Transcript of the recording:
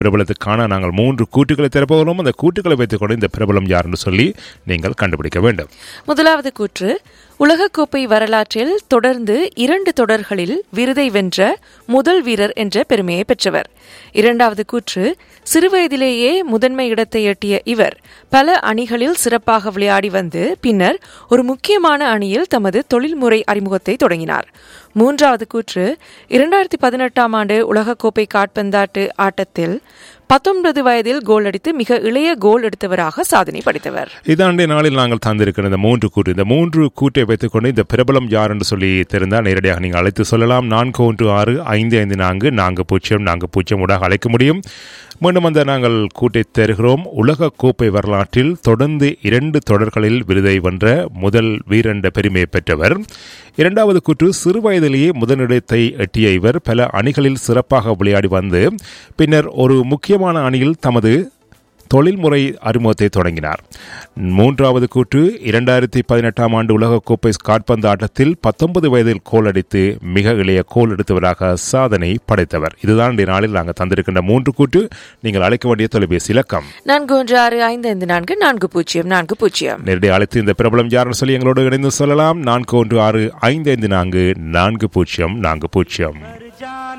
பிரபலத்துக்கான நாங்கள் மூன்று கூட்டுகளை திறப்போகிறோம் அந்த கூட்டுகளை வைத்துக்கொண்டு இந்த பிரபலம் யார் என்று சொல்லி நீங்கள் கண்டுபிடிக்க வேண்டும் முதலாவது கூற்று உலகக்கோப்பை வரலாற்றில் தொடர்ந்து இரண்டு தொடர்களில் விருதை வென்ற முதல் வீரர் என்ற பெருமையை பெற்றவர் இரண்டாவது கூற்று சிறுவயதிலேயே முதன்மை இடத்தை எட்டிய இவர் பல அணிகளில் சிறப்பாக விளையாடி வந்து பின்னர் ஒரு முக்கியமான அணியில் தமது தொழில்முறை அறிமுகத்தை தொடங்கினார் மூன்றாவது கூற்று இரண்டாயிரத்தி பதினெட்டாம் ஆண்டு உலகக்கோப்பை காட்பந்தாட்டு ஆட்டத்தில் பத்தொன்பது வயதில் கோல் அடித்து மிக இளைய கோல் எடுத்தவராக சாதனை படைத்தவர் இதாண்டே நாளில் நாங்கள் தந்திருக்கிற இந்த மூன்று கூட்டு இந்த மூன்று கூட்டை வைத்துக்கொண்டு இந்த பிரபலம் யார் என்று சொல்லி தெரிந்தால் நேரடியாக நீங்கள் அழைத்து சொல்லலாம் நான்கு ஒன்று ஆறு ஐந்து ஐந்து நான்கு நான்கு பூஜ்ஜியம் நான்கு பூஜ்ஜியம் ஊடாக அழைக்க முடியும் மீண்டும் அந்த நாங்கள் கூட்டை தருகிறோம் உலக கோப்பை வரலாற்றில் தொடர்ந்து இரண்டு தொடர்களில் விருதை வென்ற முதல் வீரண்ட பெருமையை பெற்றவர் இரண்டாவது கூற்று சிறுவயதிலேயே முதலிடத்தை எட்டிய இவர் பல அணிகளில் சிறப்பாக விளையாடி வந்து பின்னர் ஒரு முக்கியமான அணியில் தமது தொழில்முறை அறிமுகத்தை தொடங்கினார் மூன்றாவது கூற்று இரண்டாயிரத்தி பதினெட்டாம் ஆண்டு உலகக்கோப்பை காட்பந்து ஆட்டத்தில் பத்தொன்பது வயதில் கோல் அடித்து மிக இளைய கோல் எடுத்தவராக சாதனை படைத்தவர் இதுதான் இந்த நாளில் நாங்கள் தந்திருக்கின்ற மூன்று கூற்று நீங்கள் அழைக்க வேண்டிய தொலைபேசி இலக்கம் நான்கு ஒன்று ஆறு ஐந்து ஐந்து நான்கு நான்கு பூஜ்ஜியம் நான்கு பூஜ்ஜியம் நேரடி அழைத்து இந்த பிரபலம் யாருன்னு சொல்லி எங்களோடு இணைந்து சொல்லலாம் நான்கு ஒன்று ஆறு ஐந்து ஐந்து நான்கு நான்கு பூஜ்ஜியம் நான்கு பூஜ்ஜியம்